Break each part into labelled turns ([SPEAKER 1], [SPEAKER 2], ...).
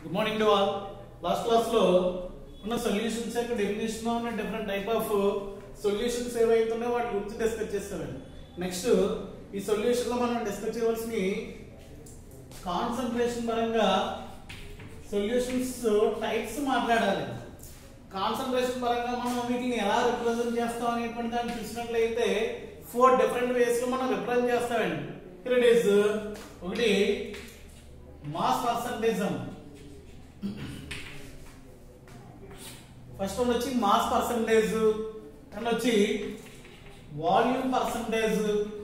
[SPEAKER 1] Good morning to all last class లో ఉన్న solutions యొక్క డెఫినేషన్ ఉన్న డిఫరెంట్ టైప్ ఆఫ్ సొల్యూషన్స్ ఏవైతున్నాయో వాటి గురించి డిస్కస్ చేస్తామండి నెక్స్ట్ ఈ సొల్యూషన్ లో మనం డిస్కస్ చేయవలసిన కాన్సన్ట్రేషన్ పరంగా సొల్యూషన్స్ టైప్స్ మాట్లాడాలి కాన్సన్ట్రేషన్ పరంగా మనం వీటిని ఎలా రిప్రజెంట్ చేస్తాం అనేటువంటి దాన్ని చూసినట్లయితే ఫోర్ డిఫరెంట్ వేస్ లో మనం రిప్రజెంట్ చేస్తామండి ఇక్కడ ఇట్ ఈస్ ఒకటి మాస్ పర్సంటేజం ఫస్ట్ వన్ వచ్చి మాస్ పర్సంటేజ్ అండ్ వచ్చి volume percentage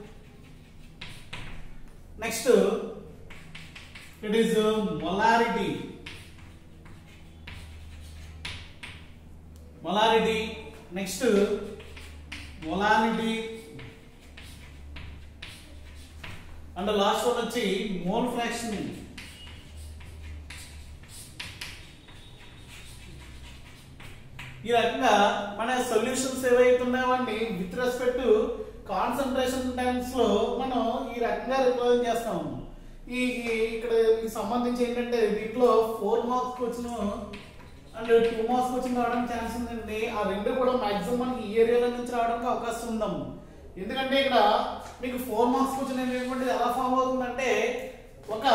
[SPEAKER 1] next it is molarity molarity next molarity and last one వచ్చి మోల్ ఫ్రాక్షన్ ఈ రకంగా మన సొల్యూషన్స్ ఏవైతే ఉన్నాయో వాటిని విత్ రెస్పెక్ట్ కాన్సన్ట్రేషన్ టైమ్స్ లో మనం ఈ రకంగా రిప్రజెంట్ చేస్తాము ఈ ఈ- ఇక్కడ దీనికి సంబంధించి ఏంటంటే దీంట్లో ఫోర్ మార్క్స్ వచ్చిన అండ్ టూ మార్క్స్ వచ్చిన రావడానికి ఛాన్స్ ఉందండి ఆ రెండు కూడా మాక్సిమం మనకి ఈ ఏరియాలో నుంచి రావడానికి అవకాశం ఉందాము ఎందుకంటే ఇక్కడ మీకు ఫోర్ మార్క్స్ వచ్చిన అనేటువంటిది ఎలా ఫామ్ అవుతుందంటే ఒక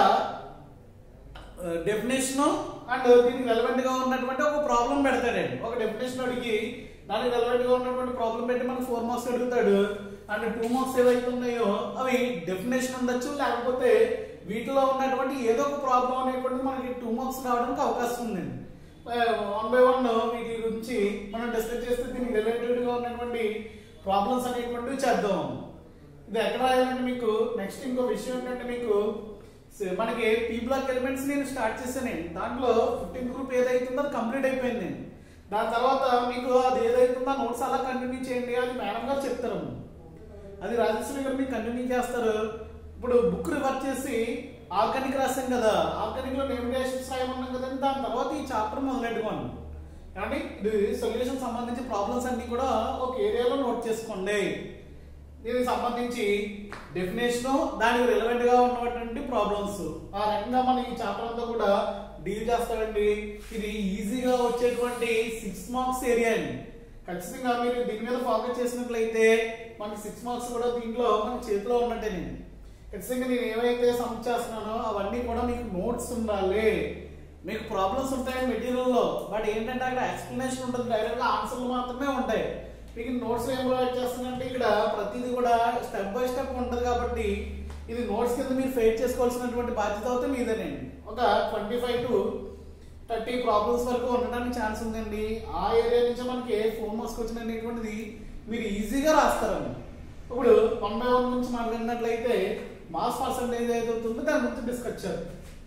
[SPEAKER 1] డెఫినేషన్ అండ్ దీనికి రెలవెంట్ గా ఉన్నటువంటి ఒక ప్రాబ్లం పెడతాడండి ఒక డెఫినేషన్ అడిగి దానికి రెలవెంట్ గా ఉన్నటువంటి ప్రాబ్లం పెట్టి మనకు ఫోర్ మార్క్స్ అడుగుతాడు అండ్ టూ మార్క్స్ ఏవైతే ఉన్నాయో అవి డెఫినేషన్ ఉండొచ్చు లేకపోతే వీటిలో ఉన్నటువంటి ఏదో ఒక ప్రాబ్లం అనేటువంటి మనకి టూ మార్క్స్ రావడానికి అవకాశం ఉందండి వన్ బై వన్ వీటి గురించి మనం డిస్కస్ చేస్తే దీనికి రిలేటెడ్ గా ఉన్నటువంటి ప్రాబ్లమ్స్ అనేటువంటివి చేద్దాం ఇది ఎక్కడ రాయాలంటే మీకు నెక్స్ట్ ఇంకో విషయం ఏంటంటే మీకు స- మనకి పీ బ్లాక్ ఎలిమెంట్స్ నేను స్టార్ట్ చేశానండి దాంట్లో ఫిఫ్టీన్త్ గ్రూప్ ఏదైతుందో అది కంప్లీట్ అయిపోయింది దాని తర్వాత మీకు అది ఏదైతుందో నోట్స్ అలా కంటిన్యూ చేయండి అది మేడం గారు చెప్తారు అది రాజేశ్వరి గారు మీకు కంటిన్యూ చేస్తారు ఇప్పుడు బుక్ రివర్ చేసి ఆర్గానిక్ రాసాం కదా ఆర్గానిక్ లో నేవిగేషన్స్ రాయమన్నాం కదండి దాని తర్వాత ఈ చాప్టర్ మొదలెట్టుకోండి కాబట్టి ఇది సొల్యూషన్ సంబంధించి ప్రాబ్లమ్స్ అన్ని కూడా ఒక ఏరియాలో నోట్ చేసుకోండి దీనికి సంబంధించి డెఫినేషన్ దానికి రిలవెంట్ గా ఉన్నటువంటి ప్రాబ్లమ్స్ ఆ రకంగా మనం ఈ చాప్టర్ అంతా కూడా డీల్ చేస్తామండి ఇది ఈజీగా వచ్చేటువంటి సిక్స్ మార్క్స్ ఏరియా అండి ఖచ్చితంగా మీరు దీని మీద ఫోకస్ చేసినట్లయితే మనకి సిక్స్ మార్క్స్ కూడా దీంట్లో మన చేతిలో ఉన్నట్టేనండి ఖచ్చితంగా నేను ఏవైతే సమ్ చేస్తున్నానో అవన్నీ కూడా మీకు నోట్స్ ఉండాలి మీకు ప్రాబ్లమ్స్ ఉంటాయి మెటీరియల్ లో బట్ ఏంటంటే అక్కడ ఎక్స్ప్లెనేషన్ ఉంటుంది డైరెక్ట్ గా ఆన్సర్లు మాత్రమే ఉంటాయి మీకు నోట్స్ ఏం ప్రొవైడ్ చేస్తుందంటే ఇక్కడ ప్రతిదీ కూడా స్టెప్ బై స్టెప్ ఉంటుంది కాబట్టి ఇది నోట్స్ కింద మీరు ఫేస్ చేసుకోవాల్సినటువంటి బాధ్యత అయితే మీదేనండి ఒక twenty five to thirty problems వరకు ఉండడానికి ఛాన్స్ ఉందండి ఆ ఏరియా నుంచి మనకి ఏ ఫోర్ మార్క్స్ వచ్చిన అనేటువంటిది మీరు ఈజీగా రాస్తారండి ఇప్పుడు వన్ బై వన్ నుంచి మాట్లాడినట్లయితే మాస్ పర్సంటేజ్ ఏది అవుతుందో దాని గురించి డిస్కస్ చేద్దాం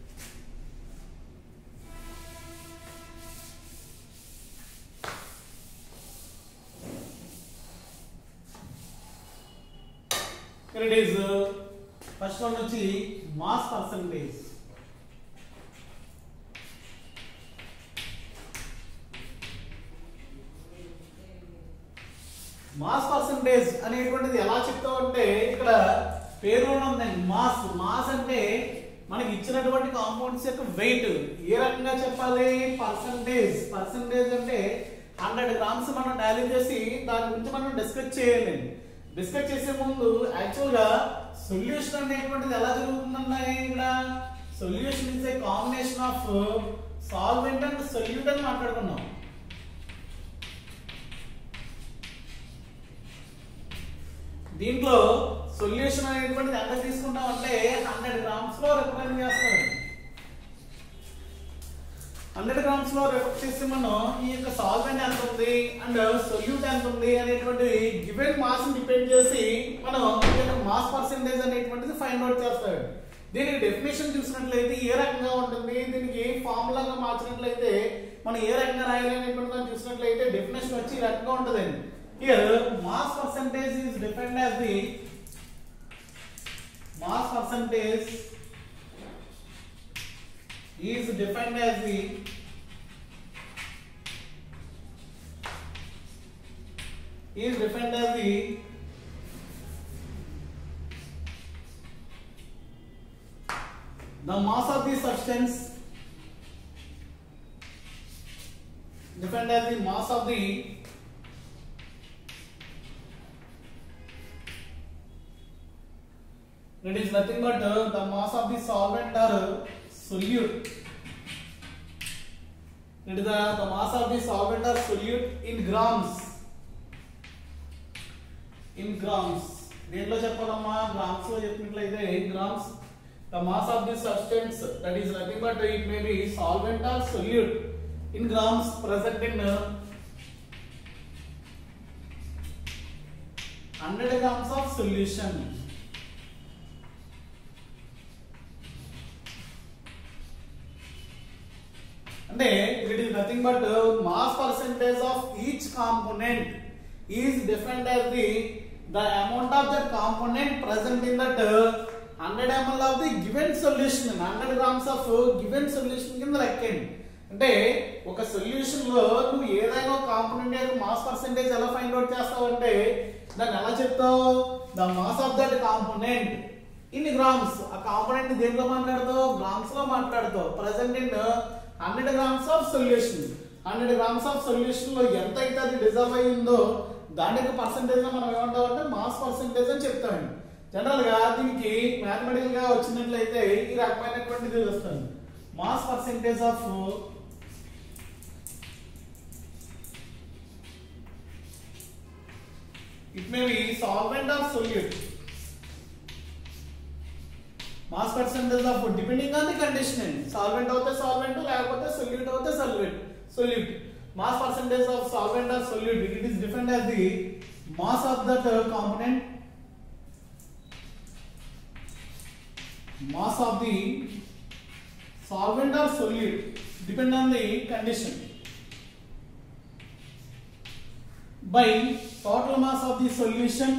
[SPEAKER 1] Here it is. uh, First one వచ్చి mass percentage. మాస్ పర్సంటేజ్ అనేటువంటిది ఎలా చెప్తామంటే ఇక్కడ పేరు ఉందండి మాస్ మాస్ అంటే మనకి ఇచ్చినటువంటి కాంపౌండ్స్ యొక్క వెయిట్ ఏ రకంగా చెప్పాలి పర్సంటేజ్ పర్సంటేజ్ అంటే హండ్రెడ్ గ్రామ్స్ మనం టాలీ చేసి దాని గురించి మనం డిస్కస్ చేయాలి డిస్కస్ చేసే ముందు యాక్చువల్ గా సొల్యూషన్ అనేటువంటిది ఎలా జరుగుతుందన్నాయి ఇక్కడ solution is a combination of solvent and solute అని మాట్లాడుకున్నాం దీంట్లో సొల్యూషన్ అనేటువంటిది ఎంత తీసుకుంటాం అంటే హండ్రెడ్ గ్రామ్స్ లో రిప్రజెంట్ చేస్తాం హండ్రెడ్ గ్రామ్స్ లో రిఫర్ చేస్తే మనం ఈ యొక్క సాల్వెంట్ ఎంత ఉంది అండ్ సొల్యూట్ ఎంత ఉంది అనేటువంటి గివెన్ మాస్ డిపెండ్ చేసి మనం ఈ యొక్క మాస్ పర్సెంటేజ్ అనేటువంటిది ఫైండ్ అవుట్ చేస్తాడు దీనికి డెఫినేషన్ చూసినట్లయితే ఏ రకంగా ఉంటుంది దీనికి ఫార్ములాగా మార్చినట్లయితే మనం ఏ రకంగా రాయాలి అనేటువంటి దాన్ని చూసినట్లయితే డెఫినేషన్ వచ్చి ఈ రకంగా ఉంటుందండి Here, mass percentage is defined as the mass percentage is defined as the is defined as the the mass of the substance defined as the mass of the it is nothing but uh, the mass of the solvent or solute it is the, the mass of the solvent or solute in grams in grams దేంట్లో చెప్పాలమ్మా grams లో చెప్పినట్లయితే grams the mass of the substance that is nothing but it may be solvent or solute in grams present in hundred grams of solution అంటే it is nothing but mass percentage of each component is different as the the amount of that component present in that hundred ML of the given solution hundred grams of given solution కింద లెక్కండి అంటే ఒక solution లో నువ్వు ఏదైనా ఒక component యొక్క mass percentage ఎలా ఫైండ్ అవుట్ చేస్తావు అంటే దాన్ని ఎలా చెప్తావు the mass of that component ఇన్ని గ్రామ్స్ ఆ కాంపోనెంట్ దేంట్లో మాట్లాడతావు గ్రామ్స్ లో మాట్లాడతావు present in hundred grams of solution hundred grams of solution లో ఎంత అయితే అది డిజర్వ్ అయ్యిందో దానికి పర్సెంటేజ్ మనం ఏమంటాం అంటే మాస్ పర్సెంటేజ్ అని చెప్తామండి జనరల్ గా దీనికి మ్యాథమెటికల్ గా వచ్చినట్లయితే ఈ రకమైనటువంటిది వస్తుంది mass percentage of it may be solvent of solute mass percentage of depending on the condition అండి సాల్వెంట్ అవుతే సాల్వెంట్ లేకపోతే సొల్యూట్ అవుతే solute solute mass percentage of solvent or solute it is different as the mass of that component mass of the solvent or solute depend on the condition by total mass of the solution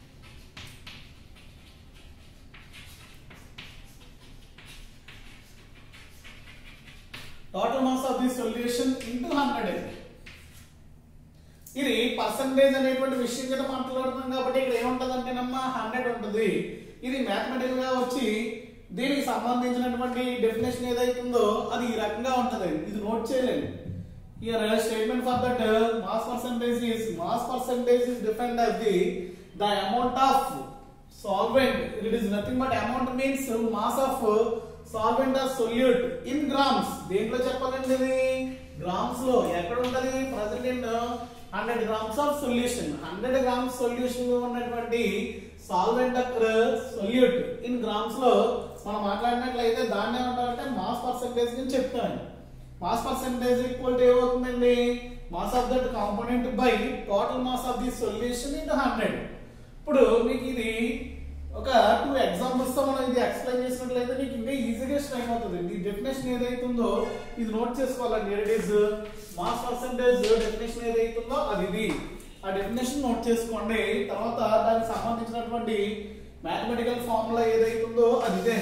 [SPEAKER 1] total mass of the solution into 100 ఇది percentage అనేటువంటి విషయం కింద మాట్లాడుతున్నాం కాబట్టి ఇక్కడ ఏముంటది అంటేనమ్మా hundred ఉంటుంది ఇది మ్యాథమెటికల్ గా వచ్చి దీనికి సంబంధించినటువంటి డెఫినేషన్ ఏదైతుందో అది ఈ రకంగా ఉంటది ఇది నోట్ చేయలేదు Here a statement for that uh, mass percentage is mass percentage is defined as the the amount of solvent. It is nothing but amount means uh, mass of uh, solvent or solute in grams. దేంట్లో చెప్పాలండి ఇది grams లో ఎక్కడ ఉంటది present in hundred grams of solution hundred grams solution లో ఉన్నటువంటి solvent solute in grams లో మనం మాట్లాడినట్లయితే దాన్ని ఏమంటారంటే మాస్ పర్సెంటేజ్ ని చెప్తాను మాస్ పర్సెంటేజ్ ఈక్వల్ టు ఏమవుతుందండి mass of that component by total mass of the solution into hundred ఇప్పుడు మీకు ఇది ఒక టూ ఎగ్జాంపుల్స్ తో మనం ఇది ఎక్స్ప్లెయిన్ చేసినట్లయితే మీకు ఇంకా ఈజీగా స్ట్రైక్ అవుతుంది ఈ డెఫినేషన్ ఏదైతుందో ఇది నోట్ చేసుకోవాలండి it is mass percentage definition ఏదైతుందో అది ఇది ఆ డెఫినేషన్ నోట్ చేసుకోండి తర్వాత దానికి సంబంధించినటువంటి మ్యాథమెటికల్ ఫార్ములా ఏదైతుందో అది ఇదే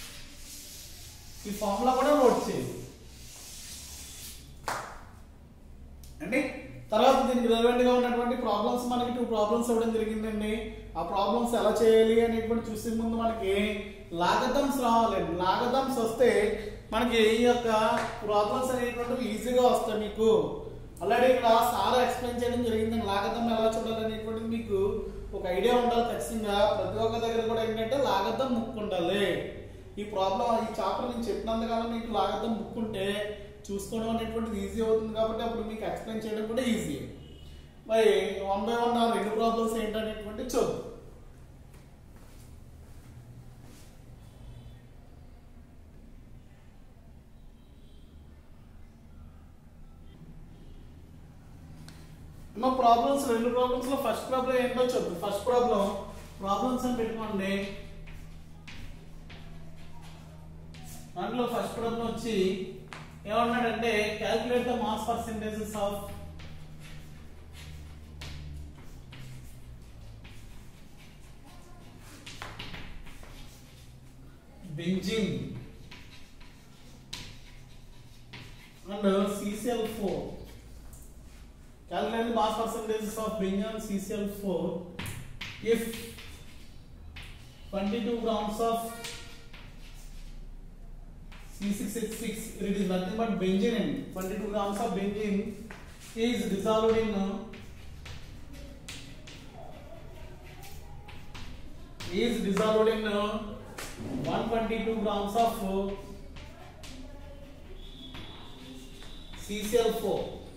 [SPEAKER 1] ఈ ఫార్ములా కూడా నోట్ చేయండి అండి తర్వాత దీనికి రిలవెంట్ గా ఉన్నటువంటి ప్రాబ్లమ్స్ మనకి టూ ప్రాబ్లమ్స్ ఇవ్వడం జరిగిందండి ఆ ప్రాబ్లమ్స్ ఎలా చేయాలి అనేటువంటి చూసే ముందు మనకి లాగదమ్స్ రావాలండి లాగదమ్స్ వస్తే మనకి ఈ యొక్క ప్రాబ్లమ్స్ అనేటువంటివి ఈజీగా వస్తాయి మీకు ఆల్రెడీ ఇక్కడ సార్ ఎక్స్ప్లెయిన్ చేయడం జరిగిందండి లాగదం ఎలా చూడాలి అనేటువంటిది మీకు ఒక ఐడియా ఉండాలి ఖచ్చితంగా ప్రతి ఒక్క దగ్గర కూడా ఏంటంటే లాగద్దం ముక్కు ఉండాలి ఈ ప్రాబ్లం ఈ చాప్టర్ నేను చెప్పినంతకాలం మీకు లాగద్దం ముక్కు ఉంటే చూసుకోవడం అనేటువంటిది ఈజీ అవుతుంది కాబట్టి అప్పుడు మీకు ఎక్స్ప్లెయిన్ చేయడం కూడా ఈజీ మరి వన్ బై వన్ ఆ రెండు ప్రాబ్లమ్స్ ఏంటనేటువంటి చూద్దాం మా ప్రాబ్లమ్స్ రెండు ప్రాబ్లమ్స్ లో ఫస్ట్ ప్రాబ్లం ఏంటో చూద్దాం ఫస్ట్ ప్రాబ్లం ప్రాబ్లమ్స్ అని పెట్టుకోండి దాంట్లో ఫస్ట్ ప్రాబ్లం వచ్చి ఏమన్నాడంటే calculate the mass percentages of benzene and CCl4 calculate the mass percentages of benzene and CCl4 if 22 grams of C6H6 it is nothing but benzene and 22 grams of benzene is dissolved in is dissolved in 122 grams of CCl4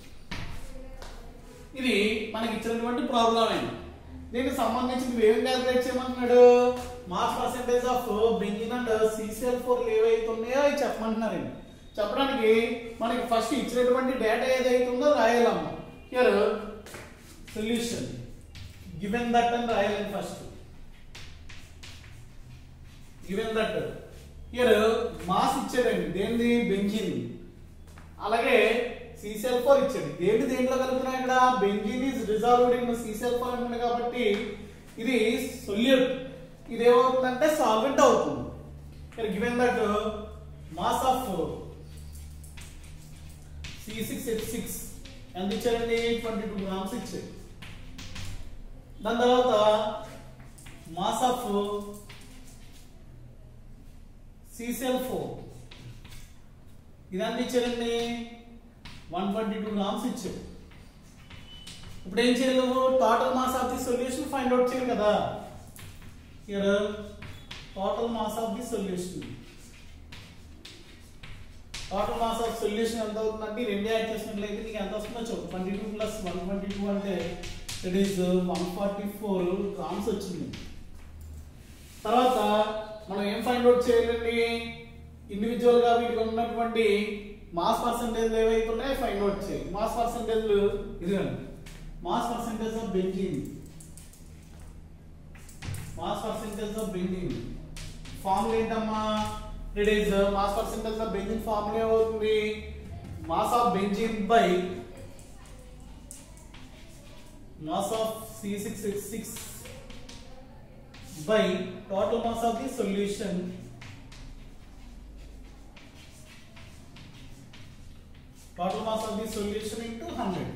[SPEAKER 1] ఇది మనకి ఇచ్చినటువంటి problem అండి దీనికి సంబంధించి నువ్వు ఏం calculate చేయమంటున్నాడు mass percentage of benzene and CCl four ఏవైతే ఉన్నాయో అవి చెప్పమంటున్నారండి చెప్పడానికి మనకి ఫస్ట్ ఇచ్చినటువంటి డేటా ఏదైతే ఉందో రాయాలమ్మ హియర్ సొల్యూషన్ గివెన్ దట్ అని రాయాలండి first given that here mass ఇచ్చాడండి దేనిది బెంజిన్ అలాగే సిసిఎల్ ఫోర్ ఇచ్చాడు దేంటి దేంట్లో కలుపుతున్నా ఇక్కడ benzene is resolved in CCl four అంటుంది కాబట్టి ఇది సొల్యూట్ ఇది ఏమవుతుందంటే సాల్వెంట్ అవుతుంది ఇక్కడ given that mass of C six H six ఎంత ఇచ్చారండి ట్వంటీ టూ గ్రామ్స్ ఇచ్చారు దాని తర్వాత మాస్ ఆఫ్ సిసిఎల్ ఫోర్ ఇదంతా ఇచ్చారండి వన్ ట్వంటీ టూ గ్రామ్స్ ఇచ్చారు ఇప్పుడు ఏం చేయాలి నువ్వు total mass of the solution find out చేయాలి కదా ఇక్కడ total mass of the solution total mass of solution ఎంత అవుతుందంటే ఈ రెండు యాడ్ చేసినట్లయితే నీకు ఎంత వస్తుందో చెప్పు twenty two plus one twenty two అంటే it is one forty four grams వచ్చింది తర్వాత మనం ఏం ఫైండ్ అవుట్ చేయాలండి ఇండివిజువల్ గా వీటికి ఉన్నటువంటి మాస్ పర్సంటేజ్ ఏవైతే ఉన్నాయో ఫైండ్ అవుట్ చేయాలి మాస్ పర్సంటేజ్ ఇదిగోండి mass percentage of benzene mass percentage of benzene formula ఏంటమ్మా it is mass percentage of benzene formula ఏమవుతుంది mass of benzene by mass of C six six six by total mass of the solution total mass of the solution into 100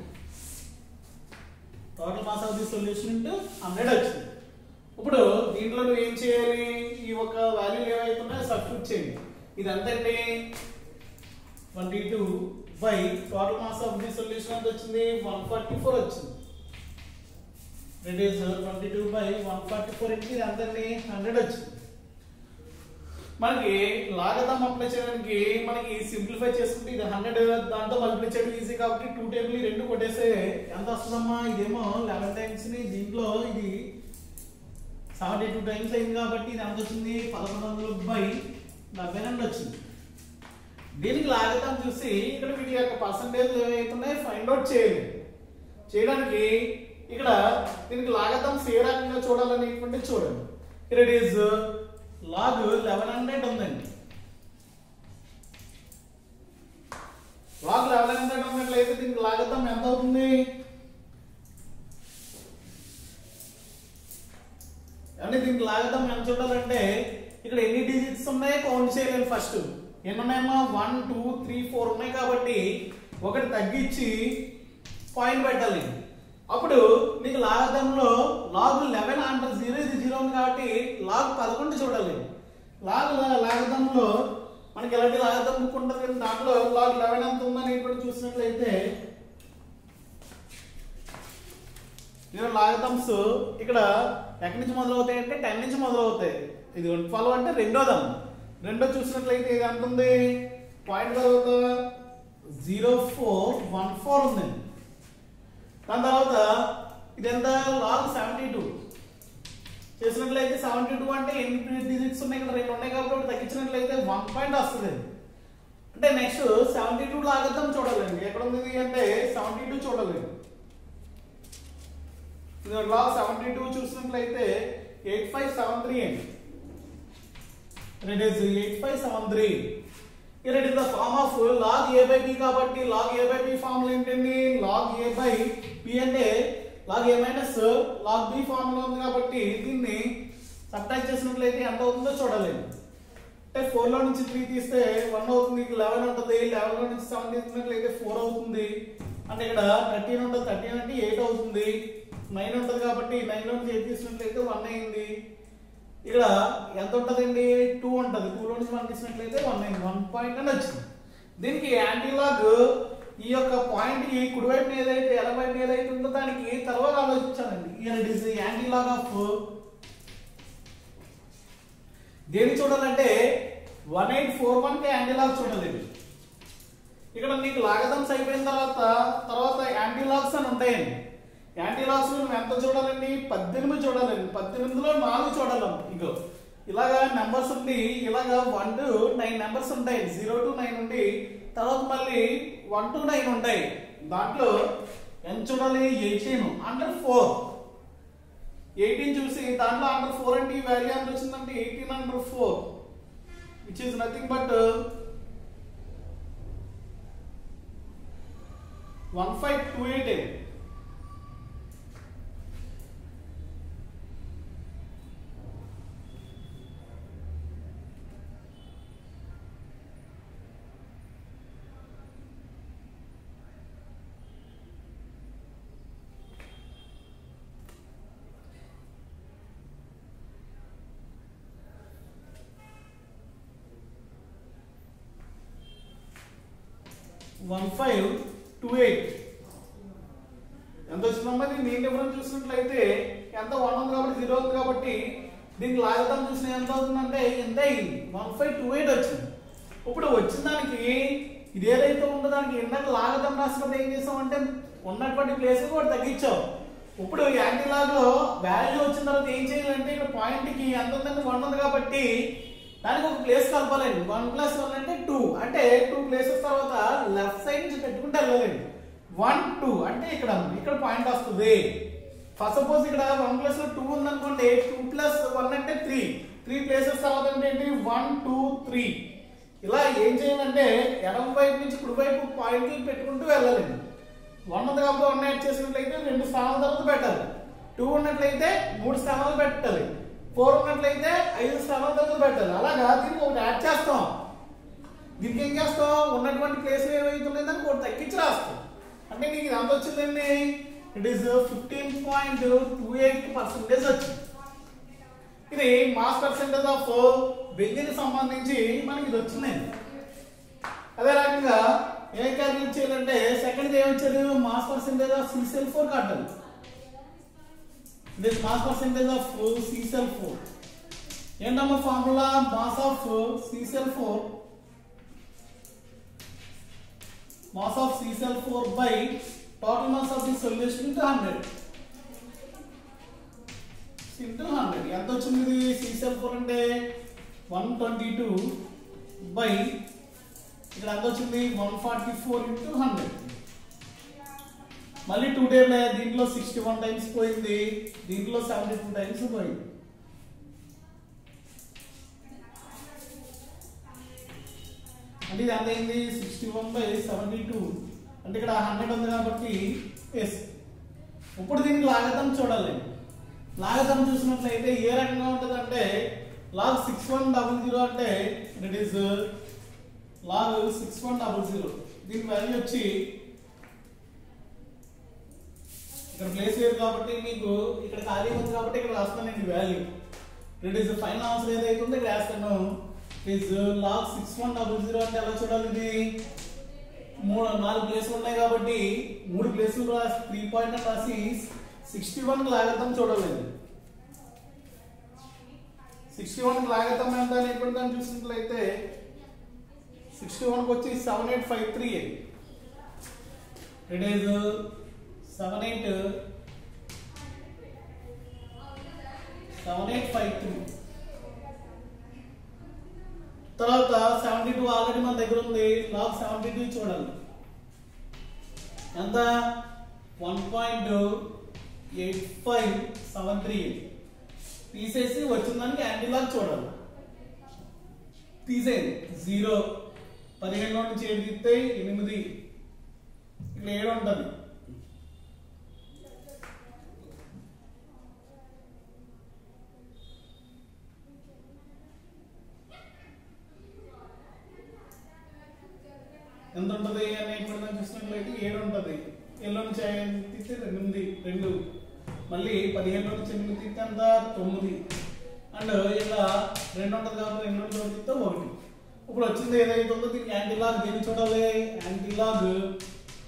[SPEAKER 1] total mass of the solution into 100 వచ్చింది ఇప్పుడు దీంట్లో నువ్వు ఏం చేయాలి ఈ ఒక value ఏవైతే ఉన్నాయో సబ్స్టిట్యూట్ చేయండి ఇది ఎంతండి twenty two by total mass of the solution ఎంత వచ్చింది వన్ ఫార్టీ ఫోర్ వచ్చింది it is twenty two by one forty four into ఇది ఎంతండి హండ్రెడ్ వచ్చింది మనకి లాగదాం అప్లై చేయడానికి మనకి సింప్లిఫై చేసుకుంటే ఇది హండ్రెడ్ దాంతో మల్టిప్లై చేయడం ఈజీ కాబట్టి టూ టేబుల్ ఈ రెండు కొట్టేస్తే ఎంత వస్తుందమ్మా ఇదేమో లెవెన్ టైమ్స్ ని దీంట్లో ఇది సెవెంటీ టూ టైమ్స్ అయింది కాబట్టి ఇది ఎంత వచ్చింది పదకొండు వందలు బై డెబ్బై రెండు వచ్చింది దీనికి లాగదాం చూసి ఇక్కడ వీటి యొక్క పర్సంటేజ్ ఏవైతున్నాయి ఫైండ్ అవుట్ చేయాలి చేయడానికి ఇక్కడ దీనికి లాగతం ఏ రకంగా చూడాలనేటువంటి చూడండి ఇక్కడ it is log eleven hundred ఉందండి లాగ్ లెవెన్ హండ్రెడ్ ఉన్నట్లయితే దీనికి లాగతం ఎంత అవుతుంది అంటే దీనికి లాగతం ఎంత చూడాలంటే ఇక్కడ ఎన్ని డిజిట్స్ ఉన్నాయో కౌంట్ చేయలేను ఫస్ట్ ఎన్ని ఉన్నాయమ్మా వన్ టూ త్రీ ఫోర్ ఉన్నాయి కాబట్టి ఒకటి తగ్గించి పాయింట్ పెట్టాలి అప్పుడు నీకు లాగదంలో లాగ్ లెవెన్ అంటే జీరో ఇది జీరో ఉంది కాబట్టి లాగ్ పదకొండు చూడాలి లాగ్ లాగదంలో మనకి ఎలాంటి లాగదం బుక్ ఉంటుంది కానీ దాంట్లో లాగ్ లెవెన్ ఎంత ఉందని ఇప్పుడు చూసినట్లయితే నేను లాగదమ్స్ ఇక్కడ ఎక్కడి నుంచి మొదలవుతాయి అంటే టెన్ నుంచి మొదలవుతాయి ఇది ట్వెల్వ్ అంటే రెండోదం రెండో చూసినట్లయితే ఇది ఎంత ఉంది పాయింట్ తర్వాత జీరో ఫోర్ వన్ ఫోర్ ఉందండి దాని తర్వాత ఇది ఎంత లాగ్ సెవెంటీ టూ చేసినట్లయితే సెవెంటీ టూ అంటే ఎన్ని డిజిట్స్ ఉన్నాయి ఇక్కడ రెండు ఉన్నాయి కాబట్టి ఒకటి తగ్గించినట్లయితే వన్ పాయింట్ వస్తుంది అంటే నెక్స్ట్ సెవెంటీ టూ లాగద్దాం చూడాలండి ఎక్కడ ఉంది ఇది అంటే సెవెంటీ టూ చూడాలి లాగ్ సెవెంటీ టూ చూసినట్లయితే ఎయిట్ ఫైవ్ సెవెన్ త్రీ అండి it is eight five seven three ఇక్కడ it is the form of log A by B కాబట్టి log A by B form ఏంటండి లాగ్ ఏ బై బి అంటే log A minus log B form లో ఉంది కాబట్టి దీన్ని subtract చేసినట్లయితే ఎంత అవుతుందో చూడాలి అంటే ఫోర్ లో నుంచి త్రీ తీస్తే వన్ అవుతుంది లెవెన్ ఉంటుంది లెవెన్ లో నుంచి సెవెన్ తీసుకున్నట్లయితే ఫోర్ అవుతుంది అంటే ఇక్కడ థర్టీన్ ఉంటుంది థర్టీన్ అంటే ఎయిట్ అవుతుంది నైన్ ఉంటుంది కాబట్టి నైన్ లో నుంచి ఎయిట్ తీసినట్లయితే వన్ అయింది ఇక్కడ ఎంత ఉంటుందండి టూ ఉంటుంది టూ లో నుంచి వన్ తీసినట్లయితే వన్ అయింది వన్ పాయింట్ అని వచ్చింది దీనికి యాంటీలాగ్ ఈ యొక్క పాయింట్ కి కుడివైపు ఏదైతే ఎడమవైపు ఏదైతే ఉందో దానికి తర్వాత ఆలోచించాలండి it is antilog of దేని చూడాలంటే వన్ ఎయిట్ ఫోర్ వన్ కి యాంటీ లాగ్ చూడాలి ఇక్కడ నీకు లాగదమ్స్ అయిపోయిన తర్వాత తర్వాత యాంటీ లాగ్స్ అని ఉంటాయండి యాంటీ లాగ్స్ నువ్వు ఎంత చూడాలండి పద్దెనిమిది చూడాలండి పద్దెనిమిదిలో నాలుగు చూడాలి ఇగో ఇలాగా నెంబర్స్ ఉండి ఇలాగా వన్ టు నైన్ నెంబర్స్ ఉంటాయి జీరో టు నైన్ ఉండి తర్వాత మళ్ళీ వన్ టు నైన్ ఉంటాయి దాంట్లో ఎంత చూడాలి ఎయిటీన్ అండర్ ఫోర్ ఎయిటీన్ చూసి దాంట్లో అండర్ ఫోర్ అంటే ఈ వాల్యూ ఎంత వచ్చిందంటే eighteen under four which is nothing but one five two eight one five two eight ఎంత వచ్చిందమ్మా దీన్ని మీన్ డిఫరెన్స్ చూసినట్లయితే ఎంత వన్ ఉంది కాబట్టి జీరో ఉంది కాబట్టి దీనికి లాగదాం చూసిన ఎంత అవుతుందంటే ఎంత అయింది వన్ ఫైవ్ టూ ఎయిట్ వచ్చింది ఇప్పుడు వచ్చిన దానికి ఇది ఏదైతే ఉందో దానికి ఇందాక లాగదాం రాసినప్పుడు ఏం చేసామంటే ఉన్నటువంటి ప్లేస్ కూడా తగ్గించాం ఇప్పుడు యాంటీ లాగ్ లో వాల్యూ వచ్చిన తర్వాత ఏం చేయాలంటే ఇక్కడ పాయింట్ కి ఎంత ఉందంటే వన్ ఉంది కాబట్టి దానికి ఒక ప్లేస్ కలపాలండి వన్ ప్లస్ వన్ అంటే టూ అంటే టూ ప్లేసెస్ తర్వాత లెఫ్ట్ సైడ్ నుంచి పెట్టుకుంటే వెళ్ళాలండి వన్ టూ అంటే ఇక్కడ ఇక్కడ పాయింట్ వస్తుంది ఫస్ట్ సపోజ్ ఇక్కడ వన్ ప్లస్ లో టూ ఉందనుకోండి టూ ప్లస్ వన్ అంటే త్రీ త్రీ ప్లేసెస్ తర్వాత అంటే ఏంటి వన్ టూ త్రీ ఇలా ఏం చేయాలంటే ఎడమ వైపు నుంచి కుడి వైపు పాయింట్లు పెట్టుకుంటూ వెళ్ళాలండి వన్ ఉంది కాబట్టి వన్ యాడ్ చేసినట్లయితే రెండు స్థానాల తర్వాత పెట్టాలి టూ ఉన్నట్లయితే మూడు స్థానాలు పెట్టాలి ఫోర్ ఉన్నట్లయితే ఐదు స్థానాల తర్వాత పెట్టాలి అలాగా దీనికి ఒకటి యాడ్ చేస్తాం దీనికి ఏం చేస్తాం ఉన్నటువంటి ప్లేస్ ఏమైతున్నాయి దానికి ఒకటి తగ్గించి రాస్తాం అంటే నీకు ఇది ఎంత వచ్చిందండి it is fifteen point two eight percentage వచ్చింది ఇది మాస్ పర్సెంటేజ్ ఆఫ్ బెంజిన్ సంబంధించి మనకి ఇది వచ్చిందండి అదే రకంగా ఏం క్యాలిక్యులేట్ చేయాలంటే సెకండ్ ఏమొచ్చారు mass percentage of CCl four కట్టాలి this mass percentage of CCl four ఏంటమ్మా formula mass of CCl four mass of CCl4 by total mass of the solution into 100 into 100 ఎంత వచ్చింది ఇది CCl4 అంటే 122 బై ఇక్కడ ఎంత వచ్చింది 144 into 100 మళ్ళీ టూ టైమ్ దీంట్లో సిక్స్టీ వన్ టైమ్స్ పోయింది దీంట్లో సెవెంటీ టూ టైమ్స్ పోయింది అంటే ఇది ఎంత అయింది sixty one by seventy two అంటే ఇక్కడ హండ్రెడ్ ఉంది కాబట్టి ఎస్ ఇప్పుడు దీనికి లాగతం చూడాలి లాగతం చూసినట్లయితే ఏ రకంగా ఉంటుంది అంటే log six one double zero అంటే it is log six one double zero దీని వాల్యూ వచ్చి ఇక్కడ ప్లేస్ లేదు కాబట్టి మీకు ఇక్కడ ఖాళీ ఉంది కాబట్టి ఇక్కడ రాస్తాను నేను value it is final answer ఏదైతే ఉందో ఇక్కడ రాస్తాను is log six one double zero అంటే ఎలా చూడాలి ఇది మూడు నాలుగు ప్లేసులు ఉన్నాయి కాబట్టి మూడు ప్లేసులు రాసి త్రీ పాయింట్ అని రాసి సిక్స్టీ వన్ లాగతం చూడాలి సిక్స్టీ వన్ లాగతం ఎంత అనేటువంటి దాన్ని చూసినట్లయితే సిక్స్టీ వన్కి వచ్చి seven eight five three it is seven eight seven eight five three తర్వాత సెవెంటీ టూ ఆల్రెడీ మన దగ్గర ఉంది లాగ్ సెవెంటీ టూ చూడాలి ఎంత one point eight five seven three తీసేసి వచ్చిందానికి యాంటీ లాగ్ చూడాలి తీసేయండి జీరో పదిహేను నుంచి ఏడు తీస్తే ఎనిమిది ఇక్కడ ఏడు ఉంటుంది ఎంత ఉంటుంది అని ఇప్పుడు మనం చూసినట్లయితే ఏడు ఉంటుంది ఏళ్ళ నుంచి తీస్తే ఎనిమిది రెండు మళ్ళీ పదిహేను నుంచి ఎనిమిది తీస్తే ఎంత తొమ్మిది అండ్ ఇలా రెండు ఉంటుంది కాబట్టి రెండు నుంచి ఒకటి తీస్తే ఒకటి ఇప్పుడు వచ్చింది ఏదైతే ఉందో దీనికి యాంటీలాగ్ దేని చూడాలి antilog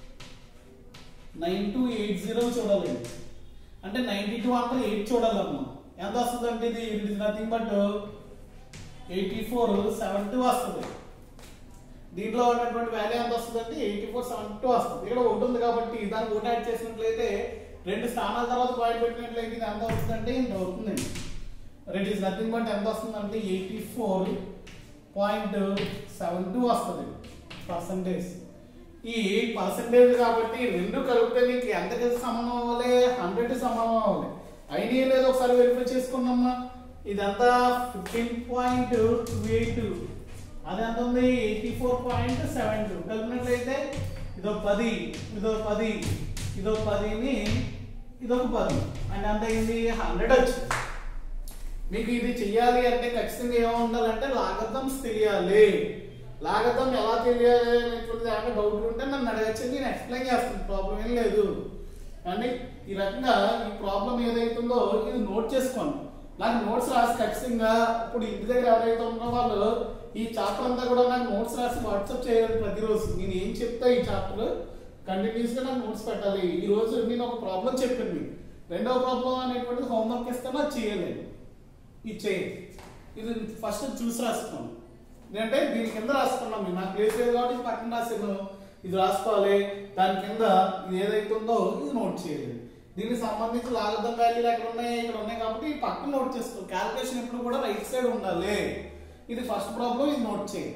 [SPEAKER 1] nine two eight zero చూడాలండి అంటే నైన్టీ టూ అంటే ఎయిట్ చూడాలమ్మా ఎంత వస్తుంది అంటే ఇది it is nothing but eighty four seven two వస్తుంది దీంట్లో ఉన్నటువంటి వాల్యూ ఎంత వస్తుంది అంటే ఎయిటీ ఫోర్ సెవెన్ టూ వస్తుంది ఇక్కడ ఒకటి ఉంది కాబట్టి దానికి ఒకటి యాడ్ చేసినట్లయితే రెండు స్థానాల తర్వాత పాయింట్ పెట్టినట్లయితే ఇది ఎంత వస్తుంది అంటే ఇంత అవుతుందండి ఇట్ ఈస్ నథింగ్ బట్ ఎంత వస్తుంది అంటే eighty four point seven two వస్తుంది పర్సంటేజ్ ఈ పర్సంటేజ్ కాబట్టి రెండు కలిపితే నీకు ఎంతకి సమానం అవ్వాలి హండ్రెడ్ సమానం అవ్వాలి అయినా లేదు ఒకసారి వెరిఫై చేసుకున్నామా ఇదంతా ఫిఫ్టీన్ పాయింట్ టూ ఎయిట్ అది ఎంత ఉంది eighty four point seven two కలిపినట్లయితే ఇదో పది ఇదో పది ఇదో పదిని ఇదొక పది అంటే ఎంత అయింది హండ్రెడ్ వచ్చింది మీకు ఇది చెయ్యాలి అంటే ఖచ్చితంగా ఏమో ఉండాలంటే లాగర్థమ్స్ తెలియాలి లాగర్థం ఎలా తెలియాలి అనేటువంటిది ఏమైనా డౌట్ ఉంటే నన్ను అడగచ్చు నేను ఎక్స్ప్లెయిన్ చేస్తాను ప్రాబ్లం ఏం లేదు కానీ ఈ రకంగా ఈ ప్రాబ్లం ఏదైతుందో ఇది నోట్ చేసుకోండి నాకు నోట్స్ రాసి ఖచ్చితంగా ఇప్పుడు ఇంటి దగ్గర ఎవరైతే ఉన్నారో వాళ్ళు ఈ చాప్టర్ అంతా కూడా నాకు నోట్స్ రాసి వాట్సాప్ చేయాలి ప్రతిరోజు నేను ఏం చెప్తా ఈ చాప్టర్ కంటిన్యూస్ గా నాకు నోట్స్ పెట్టాలి ఈ రోజు నేను ఒక ప్రాబ్లం చెప్పాను మీకు రెండవ ప్రాబ్లం అనేటువంటిది హోంవర్క్ ఇస్తాను అది చేయలేదు ఇది చేయండి ఇది ఫస్ట్ చూసి రాసుకున్నాం ఎందుకంటే దీని కింద రాసుకున్నాం మీరు నాకు ప్లేస్ లేదు కాబట్టి ఇది పక్కన రాసాను ఇది రాసుకోవాలి దాని కింద ఇది ఏదైతే ఉందో ఇది నోట్ చేయాలి దీనికి సంబంధించి లాగర్థం వాల్యూలు ఎక్కడ ఉన్నాయి ఇక్కడ ఉన్నాయి కాబట్టి ఈ పక్కన నోట్ చేసుకో క్యాల్కులేషన్ ఎప్పుడు కూడా రైట్ సైడ్ ఉండాలి ఇది ఫస్ట్ ప్రాబ్లం ఇది నోట్ చేయండి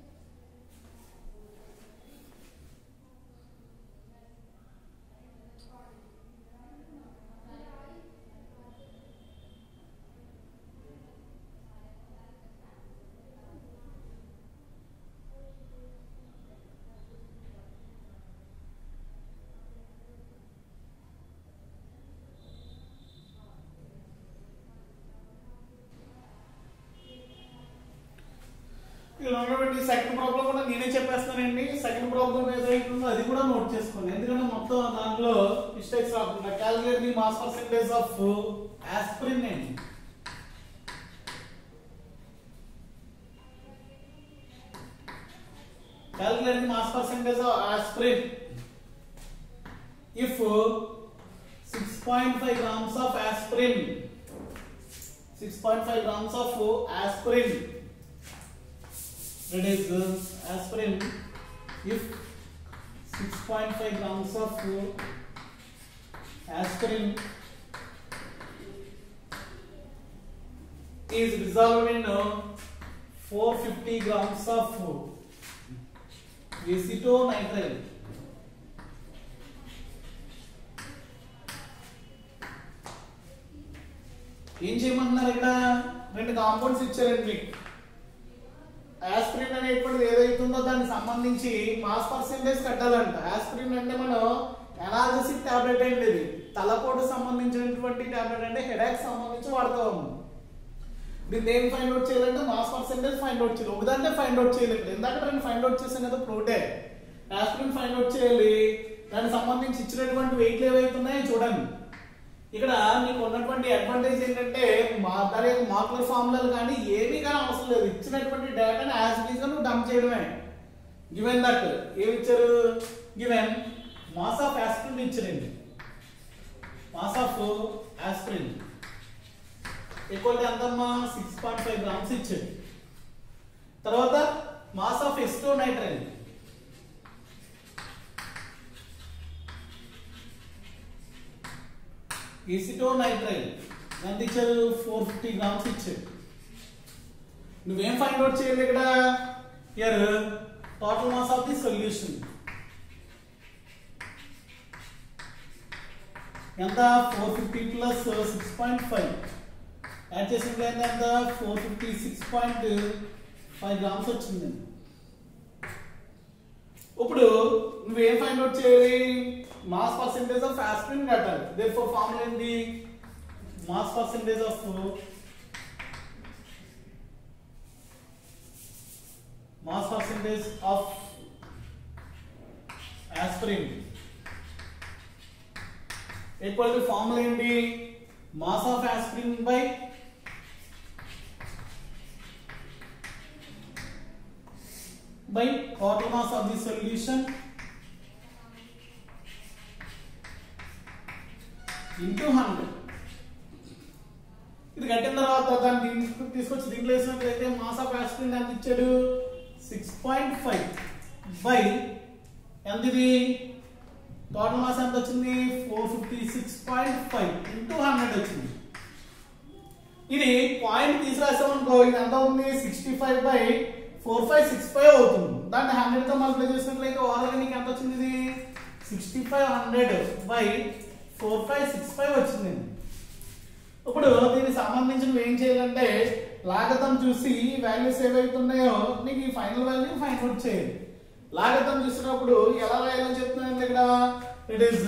[SPEAKER 1] ఇలా ఉన్నటువంటి సెకండ్ ప్రాబ్లం కూడా నేనే చెప్పేస్తానండి సెకండ్ ప్రాబ్లం ఏదైతుందో అది కూడా నోట్ చేసుకోండి ఎందుకంటే మొత్తం దాంట్లో మిస్టేక్స్ రాకుండా calculate the mass percentage of aspirin అండి calculate the mass percentage of aspirin if 6.5 grams of aspirin 6.5 grams of aspirin that is uh, aspirin if 6.5 grams of aspirin is dissolved in uh, 450 grams of acetonitrile ఏం చేయమంటున్నారు ఇక్కడ రెండు compounds ఇచ్చారండి మీకు aspirin అనేటువంటిది ఏదైతుందో దానికి సంబంధించి మాస్ పర్సెంటేజ్ కట్టాలంట ఆస్పిరిన్ అంటే మనం ఎనాలజిసిక్ టాబ్లెట్ అండి ఇది తలపోటు సంబంధించినటువంటి టాబ్లెట్ అంటే హెడేక్ సంబంధించి వాడతాము దీన్ని ఏం ఫైండ్ అవుట్ చేయాలంటే మాస్ పర్సెంటేజ్ ఫైండ్ అవుట్ చేయాలి ఒకదాంటే ఫైండ్ అవుట్ చేయలేదు ఇందాక నేను ఫైండ్ అవుట్ చేశాను కదా ప్రోటే ఆస్పిరిన్ ఫైండ్ అవుట్ చేయాలి దానికి సంబంధించి ఇచ్చినటువంటి వెయిట్లు ఏవైతున్నాయో చూడండి ఇక్కడ మీకు ఉన్నటువంటి అడ్వాంటేజ్ ఏంటంటే మా దాని యొక్క మాకులర్ ఫార్ములాలు కానీ ఏమీ కానీ అవసరం లేదు ఇచ్చినటువంటి డేటాని యాజ్ ఇట్ ఈస్ గా నువ్వు డంప్ చేయడమే గివెన్ దట్ ఏమి ఇచ్చారు గివెన్ మాస్ ఆఫ్ ఆస్పిరిన్ ఇచ్చారండి మాస్ ఆఫ్ ఆస్పిరిన్ ఈక్వల్ ఎంతమ్మా సిక్స్ పాయింట్ ఫైవ్ గ్రామ్స్ ఇచ్చాడు తర్వాత మాస్ ఆఫ్ ఎస్టో నైట్రైన్ ఎసిటో నైట్రైన్ ఎంత ఇచ్చారు ఫోర్ ఫిఫ్టీ గ్రామ్స్ ఇచ్చాడు నువ్వేం ఫైండ్ అవుట్ చేయాలి ఇక్కడ here total mass of the solution ఎంత four fifty plus six point five add చేసిన ఎంత four fifty six point five grams వచ్చిందండి ఇప్పుడు నువ్వేం ఫైండ్ అవుట్ చేయాలి మాస్ పర్సెంటేజ్ ఆఫ్ ఆస్పిరిన్ కట్టాలి దేర్ ఫోర్ ఫార్ములా ఏంటి mass percentage of mass percentage of aspirin equal to formula ఏంటి mass of aspirin by by total mass of the solution into hundred ఇది కట్టిన తర్వాత దాన్ని దీనికి తీసుకొచ్చి దీంట్లో వేసినట్లయితే మాస్ ఆఫ్ యాక్సిడెంట్ ఎంత ఇచ్చాడు సిక్స్ పాయింట్ ఫైవ్ బై ఎంత ఇది టోటల్ మాస్ ఎంత వచ్చింది four fifty six point five into hundred వచ్చింది ఇది పాయింట్ తీసిరాసామనుకో ఇది ఎంత ఉంది sixty five by four five six five అవుతుంది దాన్ని హండ్రెడ్ తో మల్టిప్లై చేసినట్లయితే ఓవరాల్ నీకు ఎంత వచ్చింది ఇది sixty five hundred by four five six five వచ్చింది ఇప్పుడు దీనికి సంబంధించిన ఏం చేయాలంటే లాగతం చూసి వాల్యూస్ ఏవైతున్నాయో నీకు ఈ ఫైనల్ వాల్యూ ఫైండ్ అవుట్ చేయాలి లాగతం చూసినప్పుడు ఎలా రాయాలని చెప్తున్నాను ఇక్కడ ఇట్ ఈస్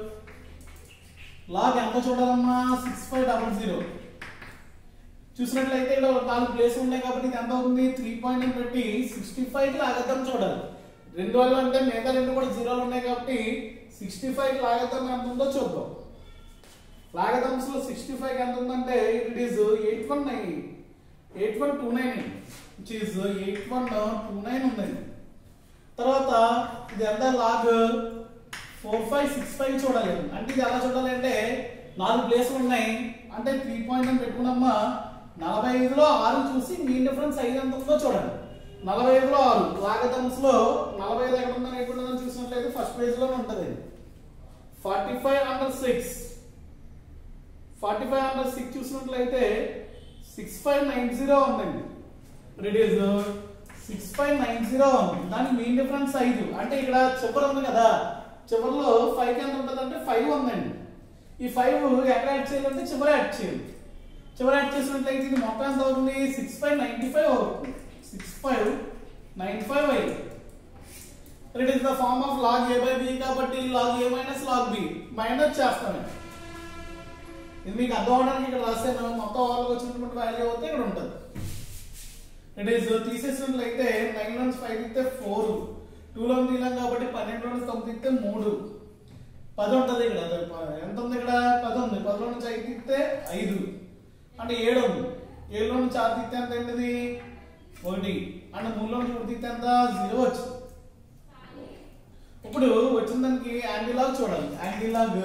[SPEAKER 1] లాగ్ ఎంత చూడాలమ్మా సిక్స్ ఫైవ్ డబల్ జీరో చూసినట్లయితే ఇక్కడ నాలుగు ప్లేస్ ఉన్నాయి కాబట్టి ఇది ఎంత అవుతుంది త్రీ పాయింట్ అని పెట్టి సిక్స్టీ ఫైవ్ కి లాగతం చూడాలి రెండు వాళ్ళు అంటే మిగతా రెండు కూడా జీరోలు ఉన్నాయి కాబట్టి సిక్స్టీ ఫైవ్ కి లాగతం ఎంత ఉందో చూద్దాం లాగదమ్స్ లో సిక్స్టీ ఫైవ్ ఎంత ఉందంటే it is eight one nine eight one two nine which is eight one two nine ఉందండి తర్వాత ఇది ఎంత log four five six five చూడాలి అంటే ఇది ఎలా చూడాలి అంటే నాలుగు ప్లేసులు ఉన్నాయి అంటే త్రీ పాయింట్ అని పెట్టుకున్నమ్మా నలభై ఐదులో ఆరు చూసి మీన్ డిఫరెన్స్ ఐదు ఎంత ఉందో చూడాలి నలభై ఐదులో ఆరు లాగదమ్స్ లో నలభై ఐదు ఎక్కడ ఉందని ఎక్కడ ఉందని చూసినట్లయితే ఫస్ట్ పేజ్ లోనే ఉంటది forty five under six forty five under six చూసినట్లయితే సిక్స్ ఫైవ్ నైన్ జీరో ఉందండి it is six five nine zero ఉంది దాని మెయిన్ డిఫరెన్స్ ఐదు అంటే ఇక్కడ చివరి ఉంది కదా చివరిలో ఫైవ్ ఎంత ఉంటుంది అంటే ఫైవ్ ఉందండి ఈ ఫైవ్ ఎక్కడ యాడ్ చేయాలంటే చివరి యాడ్ చేయాలి చివరి యాడ్ చేసినట్లయితే ఇది మొత్తం ఎంత అవుతుంది సిక్స్ ఫైవ్ నైన్టీ ఫైవ్ అవుతుంది సిక్స్ ఫైవ్ నైన్ ఫైవ్ అయింది it is the form of log A by B కాబట్టి log A minus log B minus చేస్తాను ఇది మీకు అర్థం అవడానికి ఇక్కడ రాశాను మొత్తం వాళ్ళకి వచ్చినటువంటి వాల్యూ అయితే ఇక్కడ ఉంటుంది ఇట్ ఈస్ తీసేసినట్లయితే నైన్ నుంచి ఫైవ్ ఇస్తే ఫోర్ టూ లో తీలాం కాబట్టి పన్నెండు నుంచి తొమ్మిది ఇస్తే మూడు పది ఉంటుంది ఇక్కడ అదే ప- ఎంత ఉంది ఇక్కడ పది ఉంది పదిలో నుంచి ఐదు ఇస్తే ఐదు అంటే ఏడు ఉంది ఏడులో నుంచి ఆరు తీస్తే ఎంత ఏంటిది ఒకటి అంటే మూడులో నుంచి ఒకటి తీస్తే ఎంత జీరో వచ్చింది ఇప్పుడు వచ్చిన దానికి యాంటీలాగ్ చూడాలి antilog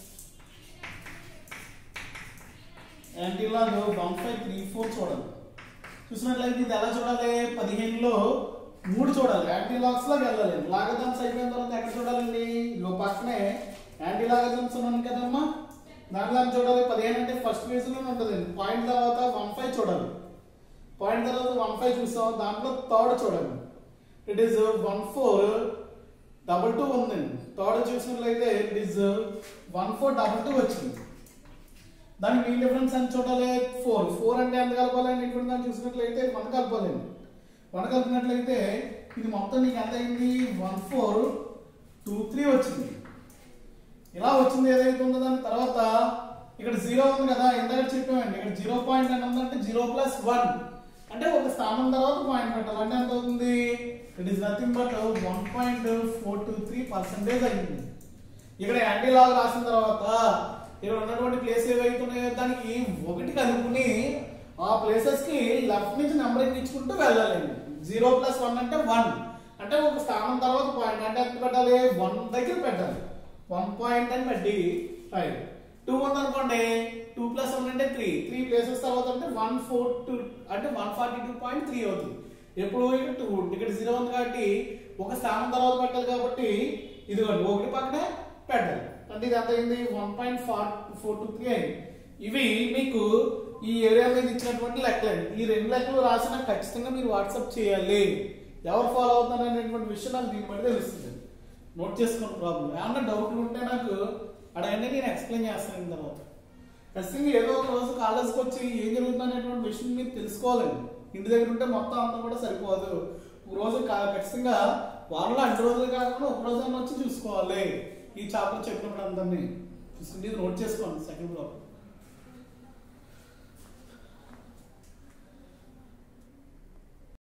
[SPEAKER 1] antilog one five three four చూడాలి చూసినట్లయితే ఇది ఎలా చూడాలి పదిహేనులో మూడు చూడాలి యాంటీలాగ్స్ లోకి వెళ్ళాలి లాగజమ్స్ అయిపోయిన తర్వాత ఎక్కడ చూడాలండి ఇగో పక్కనే యాంటీ లాగజమ్స్ ఉన్నాను కదమ్మా దాంట్లో ఏం చూడాలి పదిహేను అంటే ఫస్ట్ పేజ్ లోనే ఉంటుంది పాయింట్ తర్వాత వన్ ఫైవ్ చూడాలి పాయింట్ తర్వాత వన్ ఫైవ్ చూసాం దాంట్లో థర్డ్ చూడండి it is one four double two ఉందండి థర్డ్ చూసినట్లయితే it is one four double two వచ్చింది దానికి మీ డిఫరెన్స్ ఎంత చూడాలి ఫోర్ ఫోర్ అంటే ఎంత కలపాలని ఇప్పుడు దాన్ని చూసినట్లయితే వన్ కలపాలండి వన్ కలిపినట్లయితే ఇది మొత్తం నీకు ఎంత అయింది వన్ ఫోర్ టూ త్రీ వచ్చింది ఇలా వచ్చింది ఏదైతే ఉందో దాని తర్వాత ఇక్కడ జీరో ఉంది కదా ఇందాక చెప్పామండి ఇక్కడ జీరో పాయింట్ అని ఉందంటే జీరో ప్లస్ వన్ అంటే ఒక స్థానం తర్వాత పాయింట్ పెట్టాలి అంటే ఎంత అవుతుంది it is nothing but one point four two three percentage అయింది ఇక్కడ యాంటీ లాగ్ రాసిన తర్వాత ఇక్కడ ఉన్నటువంటి ప్లేస్ ఏవైతే ఉన్నాయో దానికి ఒకటి కలుపుకుని ఆ ప్లేసెస్ కి లెఫ్ట్ నుంచి నెంబరింగ్ ఇచ్చుకుంటూ వెళ్ళాలండి జీరో ప్లస్ వన్ అంటే వన్ అంటే ఒక స్థానం తర్వాత పాయింట్ అంటే ఎంత పెట్టాలి వన్ దగ్గర పెట్టాలి వన్ పాయింట్ అని పెట్టి ఫైవ్ టూ ఉంది అనుకోండి టూ ప్లస్ వన్ అంటే త్రీ త్రీ ప్లేసెస్ తర్వాత అంటే వన్ ఫోర్ టూ అంటే one forty two point three అవుతుంది ఎప్పుడు ఇక్కడ టూ ఇక్కడ జీరో ఉంది కాబట్టి ఒక స్థానం తర్వాత పెట్టాలి కాబట్టి ఇదిగోండి ఒకటి పక్కనే పెట్టాలి అంటే ఇది ఎంత అయింది one point four four two three అయింది ఇవి మీకు ఈ ఏరియా మీద ఇచ్చినటువంటి లెక్కలు ఈ రెండు లెక్కలు రాసిన ఖచ్చితంగా మీరు వాట్సాప్ చేయాలి ఎవరు ఫాలో అవుతున్నారు అనేటువంటి విషయం నాకు దీన్ని బట్టి తెలుస్తుంది నోట్ చేసుకున్న ప్రాబ్లం ఏమన్నా డౌట్లు ఉంటే నాకు అడగండి నేను ఎక్స్ప్లెయిన్ చేస్తాను దీని తర్వాత ఖచ్చితంగా ఏదో ఒక రోజు కాలేజ్కి వచ్చి ఏం జరుగుతుంది అనేటువంటి విషయం మీరు తెలుసుకోవాలండి ఇంటి దగ్గర ఉంటే మొత్తం అంతా కూడా సరిపోదు ఒక రోజు కా- ఖచ్చితంగా వారంలో అన్ని రోజులు కాకుండా ఒక రోజు అన్న వచ్చి చూసుకోవాలి ఈ చాప్టర్ చెప్పినప్పుడు అందరినీ చూసుకుంటే ఇది నోట్ చేసుకోండి సెకండ్ ప్రాబ్లం